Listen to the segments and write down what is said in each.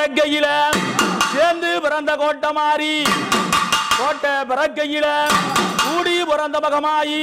பிறக்கையில சேர்ந்து பிறந்த கோட்டை மாறி கோட்டை பிறக்கையில கூடி பிறந்த மகமாயி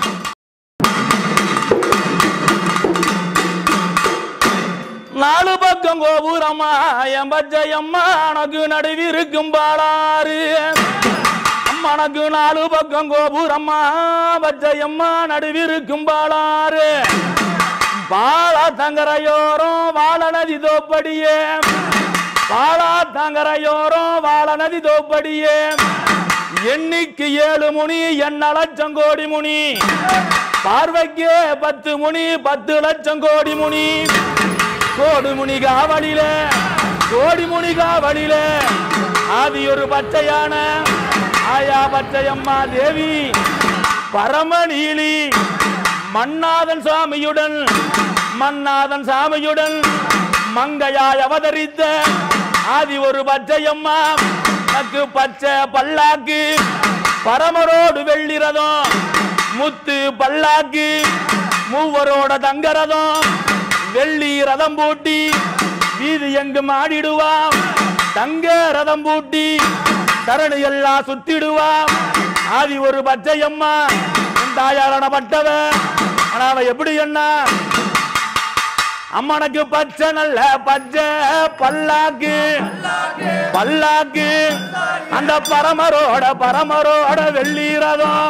நாலு பக்கம் கோபுரம்மா என் பச்சையம்மா உனக்கு நடுவிருக்கும் பாடாறு அம்மனக்கு நாலு பக்கம் கோபுரம்மா பச்சையம்மா நடுவிருக்கும் பாடாறு பாலா தங்கரையோரம் வாழ நதி தோப்படியே பாலா தங்கரையோரம் வாழ நதி தோப்படியே எண்ணிக்கு ஏழு முனி என்ன லட்சம் கோடி முனி பார்வைக்கு பத்து முனி பத்து லட்சம் கோடி முனி கோடி முனி காவலில கோடி முனி காவலில ஆதி ஒரு பச்சையான ஆயா பச்சையம்மா தேவி பரமநீலி மன்னாதன் சாமியுடன் மன்னாதன் சாமியுடன் மங்கையாய் அவதரித்த ஆதி ஒரு பச்சையம்மா நக்கு பச்சை பல்லாக்கு பரமரோடு வெள்ளிரதம் முத்து பல்லாக்கு மூவரோட தங்கரதம் வெள்ளி ரதம் பூட்டி வீதி எங்கும் ஆடிடுவாம் தங்க ரதம் பூட்டி தரணி எல்லாம் சுத்திடுவாம் ஆதி ஒரு பச்சையம்மா உன் தாயாரான பட்டவ ஆனா அவ எப்படி என்ன அம்மனுக்கு பச்சை நல்ல பச்சை பல்லாக்கு பல்லாக்கு அந்த பரமரோட பரமரோட வெள்ளி ரதம்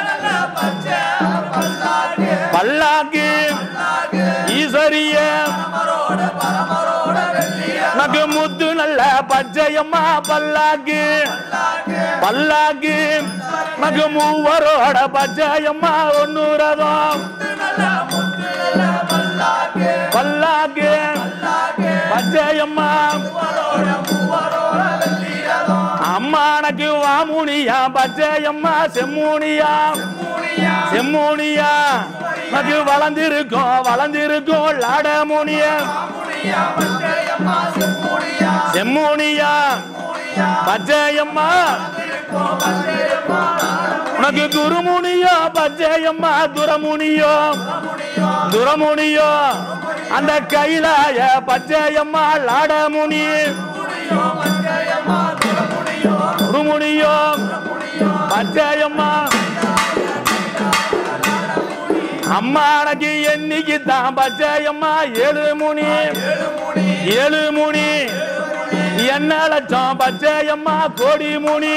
பல்லாக்கு ஈஸ்வரிய நக்கு முத்து நல்ல பச்சையம்மா பல்லாக்கு பல்லாக்கு நக்கு மூவரோட பச்சையம்மா ஒன்னு ரதம் பல்லாக்கு பச்சையம்மா அம்மானக்கு வாமுனியா பச்சையம்மா செம்மூனியா செம்மூனியா நக்கு வளர்ந்திருக்கும் வளர்ந்திருக்கும் லாடமுனிய செம்மூனியா பச்சையம்மா உனக்கு குருமுனியோ பச்சையம்மா துரமுனியோ துரமுனியோ அந்த கைலாய பச்சையம்மா லாடமுனி குருமுனியோ பச்சையம்மா அம்மானக்கு என்னைக்கு தான் பச்சையம்மா ஏழு முனி ஏழு முனி என்ன லட்சம் பச்சையம்மா கோடி முனி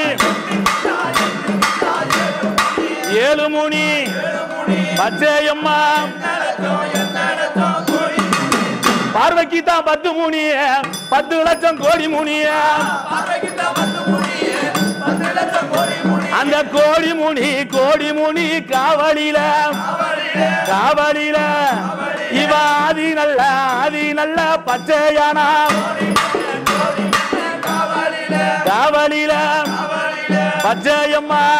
ஏழு முனி பச்சையம்மா பார்வைக்கு தான் பத்து முனிய பத்து லட்சம் கோடி முனிய அந்த கோடி முனி கோடி முனி காவலில காவலில இவ ஆதி நல்ல ஆதி நல்ல பச்சையானா காவலில பச்சையம்மா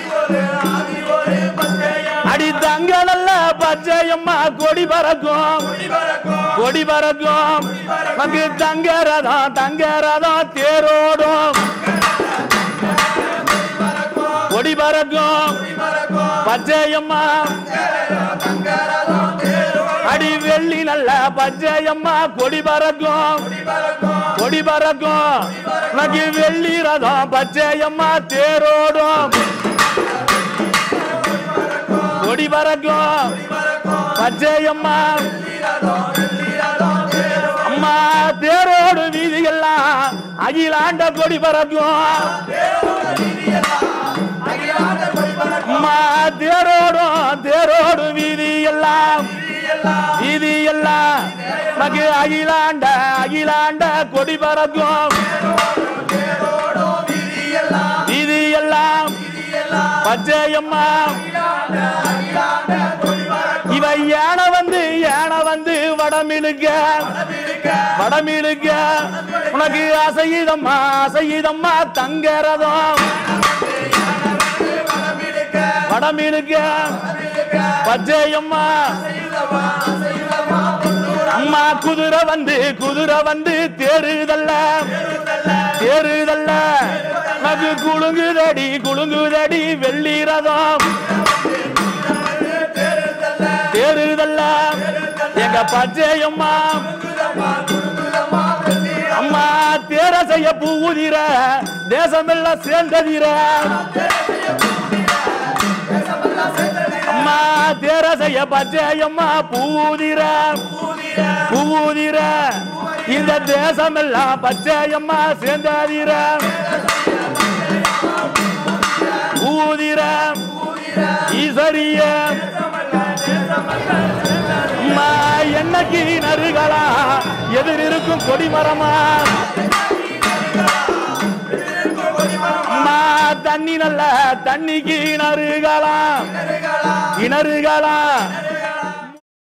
அடி தங்க நல்ல பச்சையம்மா கொடி பறக்கும் கொடி பறக்கும் நமக்கு தங்க ரதம் தங்க ரதம் தேரோடும் கொடி பறக்கும் பச்சையம்மா அடி வெள்ளி நல்ல பச்சையம்மா கொடி பறக்கும் கொடி பறக்கும் நமக்கு வெள்ளி ரதம் பச்சையம்மா தேரோடும் கொடி பறக்கும் பச்சையம்மா அம்மா தேரோடு வீதியெல்லாம் அகிலாண்ட கொடி பறக்கும் அம்மா தேரோடும் தேரோடு வீதி எல்லாம் வீதி எல்லாம் மகு அகிலாண்ட அகிலாண்ட கொடி பறக்கும் வீதி எல்லாம் பச்சையம்மா இவ யானை வந்து யானை வந்து வடமிழுக்க வடமிழுக்க உனக்கு அசையுதம்மா அசையுதம்மா தங்கரதம் வடமிழுக்க பச்சையம்மா அம்மா குதிரை வந்து குதிரை வந்து தேறுதல்ல தேறுதல்ல நகு குலுங்குதடி குலுங்குதடி வெள்ளி ரதம் தேறுதல்ல எங்க பச்சையம்மா அம்மா பூ ஊதிர தேசமெல்லாம் சேர்ந்ததிர அம்மா தேர செய்ய பச்சையம்மா பூதிர பூதிர இந்த தேசமெல்லாம் பச்சையம்மா சேர்ந்ததிர ஊதிர ஈஸ்வரிய அம்மா என்னைக்கு நறுகளா எதிர் இருக்கும் கொடிமரமா அம்மா தண்ணி நல்ல தண்ணி கிணறுகளா கிணறுகளா